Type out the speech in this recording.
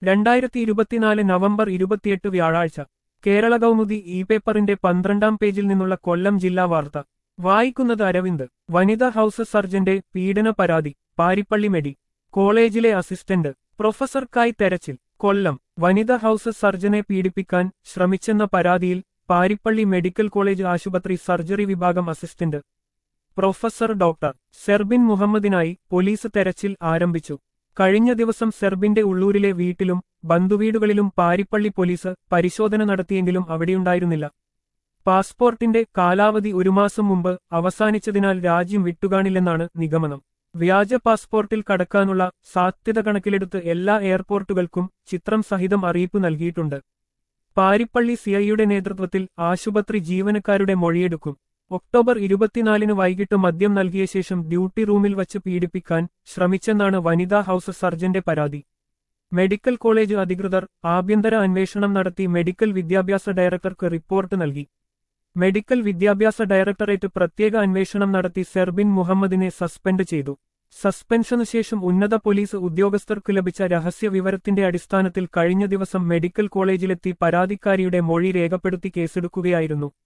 രണ്ടായിരത്തി ഇരുപത്തിനാല് നവംബർ ഇരുപത്തിയെട്ട് വ്യാഴാഴ്ച കേരള കൗമുദി ഇ പേപ്പറിന്റെ പന്ത്രണ്ടാം പേജിൽ നിന്നുള്ള കൊല്ലം ജില്ലാ വാർത്ത വായിക്കുന്നത് അരവിന്ദ് വനിതാ ഹൌസ് സർജന്റെ പീഡന പരാതി പാരിപ്പള്ളി മെഡി കോളേജിലെ അസിസ്റ്റന്റ് പ്രൊഫസർക്കായി തെരച്ചിൽ കൊല്ലം വനിതാ ഹൌസ് സർജനെ പീഡിപ്പിക്കാൻ ശ്രമിച്ചെന്ന പരാതിയിൽ പാരിപ്പള്ളി മെഡിക്കൽ കോളേജ് ആശുപത്രി സർജറി വിഭാഗം അസിസ്റ്റന്റ് പ്രൊഫസർ ഡോക്ടർ സെർബിൻ മുഹമ്മദിനായി പോലീസ് തെരച്ചിൽ ആരംഭിച്ചു കഴിഞ്ഞ ദിവസം സെർബിന്റെ ഉള്ളൂരിലെ വീട്ടിലും ബന്ധുവീടുകളിലും പാരിപ്പള്ളി പോലീസ് പരിശോധന നടത്തിയെങ്കിലും അവിടെയുണ്ടായിരുന്നില്ല പാസ്പോർട്ടിന്റെ കാലാവധി ഒരു മാസം മുമ്പ് അവസാനിച്ചതിനാൽ രാജ്യം വിട്ടുകാണില്ലെന്നാണ് നിഗമനം വ്യാജ പാസ്പോർട്ടിൽ കടക്കാനുള്ള സാധ്യത കണക്കിലെടുത്ത് എല്ലാ എയർപോർട്ടുകൾക്കും ചിത്രം സഹിതം അറിയിപ്പ് നൽകിയിട്ടുണ്ട് പാരിപ്പള്ളി സിഐയുടെ നേതൃത്വത്തിൽ ആശുപത്രി ജീവനക്കാരുടെ മൊഴിയെടുക്കും ഒക്ടോബർ ഇരുപത്തിനാലിന് വൈകിട്ട് മദ്യം നൽകിയ ശേഷം ഡ്യൂട്ടി റൂമിൽ വച്ച് പീഡിപ്പിക്കാൻ ശ്രമിച്ചെന്നാണ് വനിതാ ഹൌസ് സർജന്റെ പരാതി മെഡിക്കൽ കോളേജ് അധികൃതർ ആഭ്യന്തര അന്വേഷണം നടത്തി മെഡിക്കൽ വിദ്യാഭ്യാസ ഡയറക്ടർക്ക് റിപ്പോർട്ട് നൽകി മെഡിക്കൽ വിദ്യാഭ്യാസ ഡയറക്ടറേറ്റ് പ്രത്യേക അന്വേഷണം നടത്തി സെർബിൻ മുഹമ്മദിനെ സസ്പെൻഡ് ചെയ്തു സസ്പെൻഷനു ശേഷം ഉന്നത പോലീസ് ഉദ്യോഗസ്ഥർക്ക് ലഭിച്ച രഹസ്യ വിവരത്തിന്റെ അടിസ്ഥാനത്തിൽ കഴിഞ്ഞ ദിവസം മെഡിക്കൽ കോളേജിലെത്തി പരാതിക്കാരിയുടെ മൊഴി രേഖപ്പെടുത്തി കേസെടുക്കുകയായിരുന്നു